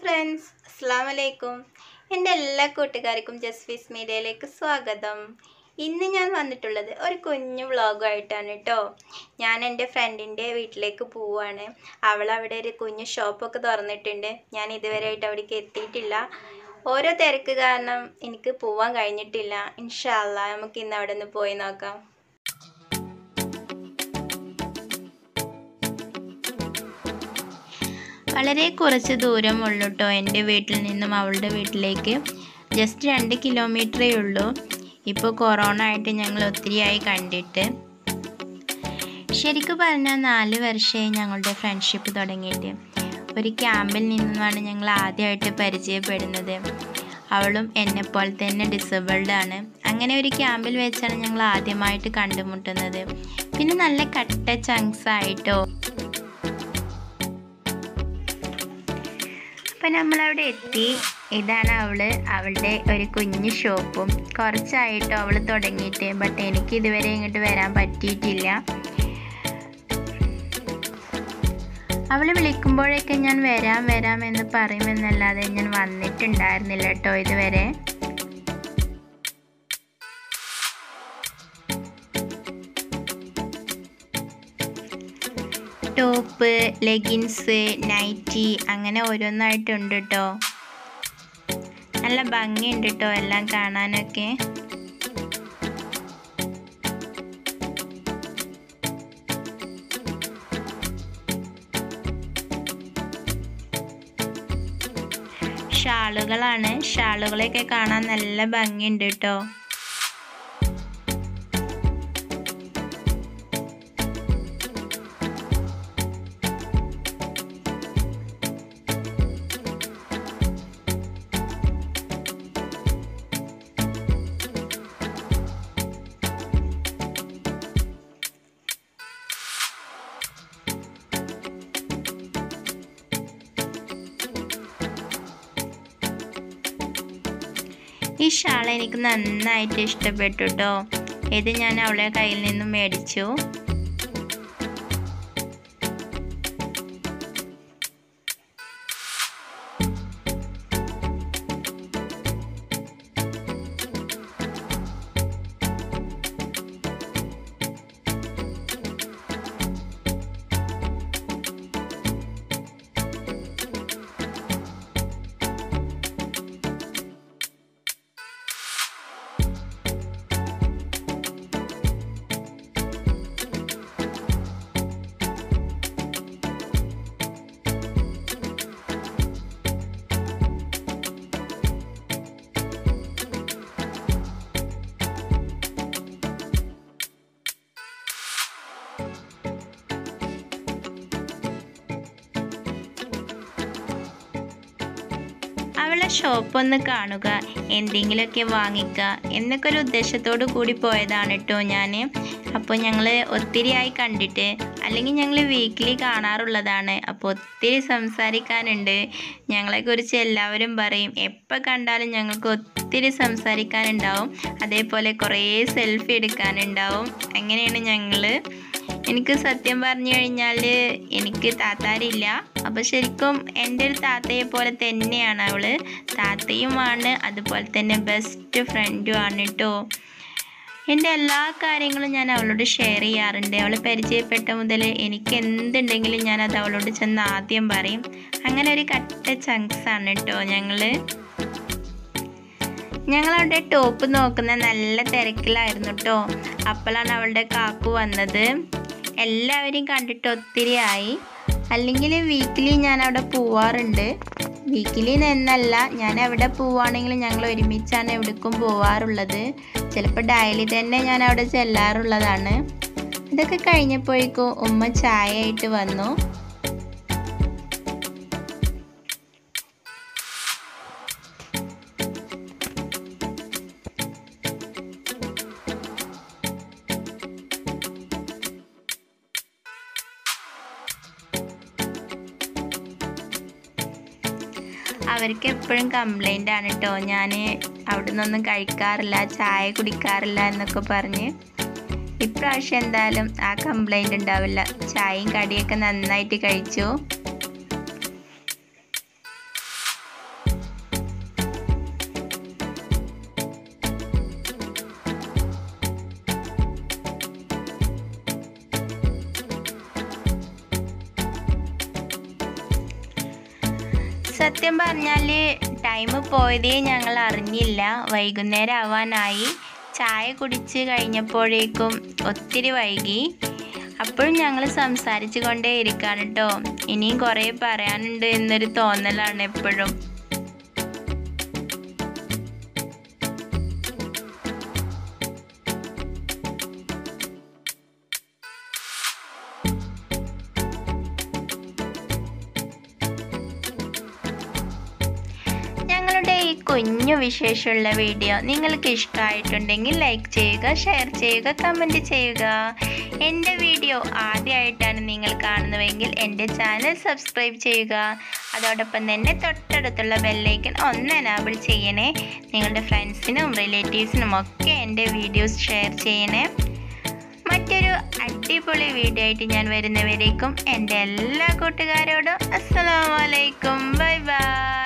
friends അസ്സാം വലൈക്കും എൻ്റെ എല്ലാ കൂട്ടുകാർക്കും ജസ്ഫീസ് മീഡിയയിലേക്ക് സ്വാഗതം ഇന്ന് ഞാൻ വന്നിട്ടുള്ളത് ഒരു കുഞ്ഞു വ്ളോഗുമായിട്ടാണ് കേട്ടോ ഞാൻ എൻ്റെ ഫ്രണ്ടിൻ്റെ വീട്ടിലേക്ക് പോവുകയാണ് അവൾ അവിടെ ഒരു കുഞ്ഞു ഷോപ്പൊക്കെ തുറന്നിട്ടുണ്ട് ഞാൻ ഇതുവരെയായിട്ട് അവിടേക്ക് എത്തിയിട്ടില്ല ഓരോ തിരക്ക് കാരണം എനിക്ക് പോവാൻ കഴിഞ്ഞിട്ടില്ല ഇൻഷാല്ല നമുക്ക് ഇന്ന് അവിടെ നിന്ന് പോയി നോക്കാം വളരെ കുറച്ച് ദൂരമുള്ളൂ കേട്ടോ എൻ്റെ വീട്ടിൽ നിന്നും അവളുടെ വീട്ടിലേക്ക് ജസ്റ്റ് രണ്ട് കിലോമീറ്ററേ ഉള്ളൂ ഇപ്പോൾ കൊറോണ ആയിട്ട് ഞങ്ങൾ ഒത്തിരിയായി കണ്ടിട്ട് ശരിക്കും പറഞ്ഞാൽ നാല് വർഷമായി ഞങ്ങളുടെ ഫ്രണ്ട്ഷിപ്പ് തുടങ്ങിയിട്ട് ഒരു ക്യാമ്പിൽ നിന്നുമാണ് ഞങ്ങൾ ആദ്യമായിട്ട് പരിചയപ്പെടുന്നത് അവളും എന്നെപ്പോലെ തന്നെ ഡിസേബിൾഡ് ആണ് അങ്ങനെ ഒരു ക്യാമ്പിൽ വെച്ചാണ് ഞങ്ങൾ ആദ്യമായിട്ട് കണ്ടുമുട്ടുന്നത് പിന്നെ നല്ല കട്ട ചങ്ക്സ് ആയിട്ടോ അപ്പം നമ്മളവിടെ എത്തി ഇതാണ് അവള് അവളുടെ ഒരു കുഞ്ഞു ഷോപ്പും കുറച്ചായിട്ടോ അവൾ തുടങ്ങിയിട്ട് ബട്ട് എനിക്ക് ഇതുവരെ ഇങ്ങോട്ട് വരാൻ പറ്റിയിട്ടില്ല അവൾ വിളിക്കുമ്പോഴൊക്കെ ഞാൻ വരാം വരാം എന്ന് പറയുമെന്നല്ലാതെ ഞാൻ വന്നിട്ടുണ്ടായിരുന്നില്ല കേട്ടോ ഇതുവരെ ടോപ്പ് ലെഗിൻസ് നൈറ്റി അങ്ങനെ ഓരോന്നായിട്ടുണ്ട് കേട്ടോ നല്ല ഭംഗിയുണ്ട് കേട്ടോ എല്ലാം കാണാനൊക്കെ ഷാളുകളാണ് ഷാളുകളൊക്കെ കാണാൻ നല്ല ഭംഗിയുണ്ട് കേട്ടോ ഈ ഷാൾ എനിക്ക് നന്നായിട്ട് ഇഷ്ടപ്പെട്ടു കേട്ടോ ഇത് ഞാൻ അവളെ കയ്യിൽ നിന്നും മേടിച്ചു അവളെ ഷോപ്പ് ഒന്ന് കാണുക എന്തെങ്കിലുമൊക്കെ വാങ്ങിക്കുക എന്നൊക്കെ ഒരു ഉദ്ദേശത്തോടു കൂടി പോയതാണ് കേട്ടോ ഞാൻ അപ്പോൾ ഞങ്ങൾ ഒത്തിരിയായി കണ്ടിട്ട് അല്ലെങ്കിൽ ഞങ്ങൾ വീക്കിലി കാണാറുള്ളതാണ് അപ്പോൾ ഒത്തിരി സംസാരിക്കാനുണ്ട് ഞങ്ങളെക്കുറിച്ച് എല്ലാവരും പറയും എപ്പോൾ കണ്ടാലും ഞങ്ങൾക്ക് ഒത്തിരി സംസാരിക്കാനുണ്ടാവും അതേപോലെ കുറേ സെൽഫി എടുക്കാനുണ്ടാവും അങ്ങനെയാണ് ഞങ്ങൾ എനിക്ക് സത്യം പറഞ്ഞു കഴിഞ്ഞാൽ എനിക്ക് താത്താരില്ല അപ്പോൾ ശരിക്കും എൻ്റെ ഒരു താത്തയെ പോലെ തന്നെയാണ് അവൾ താത്തയുമാണ് അതുപോലെ തന്നെ ബെസ്റ്റ് ഫ്രണ്ടും ആണ് കേട്ടോ എൻ്റെ എല്ലാ കാര്യങ്ങളും ഞാൻ അവളോട് ഷെയർ ചെയ്യാറുണ്ട് അവൾ പരിചയപ്പെട്ട മുതൽ എനിക്ക് എന്തുണ്ടെങ്കിലും ഞാൻ അത് അവളോട് ചെന്ന് ആദ്യം പറയും അങ്ങനെ ഒരു കട്ട ചങ്ക്സ് ആണ് കേട്ടോ ഞങ്ങൾ ഞങ്ങളവിടെ ടോപ്പ് നോക്കുന്ന നല്ല തിരക്കിലായിരുന്നു കേട്ടോ അപ്പോഴാണ് അവളുടെ കാക്കു വന്നത് എല്ലാവരെയും കണ്ടിട്ട് ഒത്തിരി ആയി അല്ലെങ്കിൽ വീക്കിലി ഞാൻ അവിടെ പോവാറുണ്ട് വീക്കിലി എന്നല്ല ഞാൻ എവിടെ പോവുകയാണെങ്കിലും ഞങ്ങൾ ഒരുമിച്ചാണ് എവിടേക്കും പോവാറുള്ളത് ചിലപ്പോൾ ഡയലി തന്നെ ഞാൻ അവിടെ ചെല്ലാറുള്ളതാണ് ഇതൊക്കെ കഴിഞ്ഞപ്പോഴേക്കും ഉമ്മ ചായ ആയിട്ട് വന്നു അവർക്ക് എപ്പോഴും കംപ്ലൈൻ്റ് ആണ് കേട്ടോ ഞാൻ അവിടെ നിന്നൊന്നും കഴിക്കാറില്ല ചായ കുടിക്കാറില്ല എന്നൊക്കെ പറഞ്ഞ് ഇപ്രാവശ്യം എന്തായാലും ആ കംപ്ലൈൻ്റ് ഉണ്ടാവില്ല ചായയും കടിയൊക്കെ നന്നായിട്ട് കഴിച്ചു സത്യം പറഞ്ഞാൽ ടൈം പോയതേ ഞങ്ങൾ അറിഞ്ഞില്ല വൈകുന്നേരം ആവാനായി ചായ കുടിച്ച് കഴിഞ്ഞപ്പോഴേക്കും ഒത്തിരി വൈകി അപ്പോഴും ഞങ്ങൾ സംസാരിച്ചു കൊണ്ടേ ഇരിക്കാണ് കേട്ടോ ഇനിയും കുറേ പറയാനുണ്ട് എന്നൊരു തോന്നലാണ് എപ്പോഴും ഞങ്ങളുടെ ഈ കുഞ്ഞു വിശേഷമുള്ള വീഡിയോ നിങ്ങൾക്ക് ഇഷ്ടമായിട്ടുണ്ടെങ്കിൽ ലൈക്ക് ചെയ്യുക ഷെയർ ചെയ്യുക കമൻറ്റ് ചെയ്യുക എൻ്റെ വീഡിയോ ആദ്യമായിട്ടാണ് നിങ്ങൾ കാണുന്നതെങ്കിൽ എൻ്റെ ചാനൽ സബ്സ്ക്രൈബ് ചെയ്യുക അതോടൊപ്പം തന്നെ തൊട്ടടുത്തുള്ള ബെല്ലൈക്കൻ ഒന്ന് എനാബിൾ ചെയ്യണേ നിങ്ങളുടെ ഫ്രണ്ട്സിനും റിലേറ്റീവ്സിനും ഒക്കെ എൻ്റെ വീഡിയോസ് ഷെയർ ചെയ്യണേ മറ്റൊരു അടിപൊളി വീഡിയോ ആയിട്ട് ഞാൻ വരുന്നവരേക്കും എൻ്റെ എല്ലാ കൂട്ടുകാരോടും അസ്സലാമലൈക്കും ബൈ ബൈ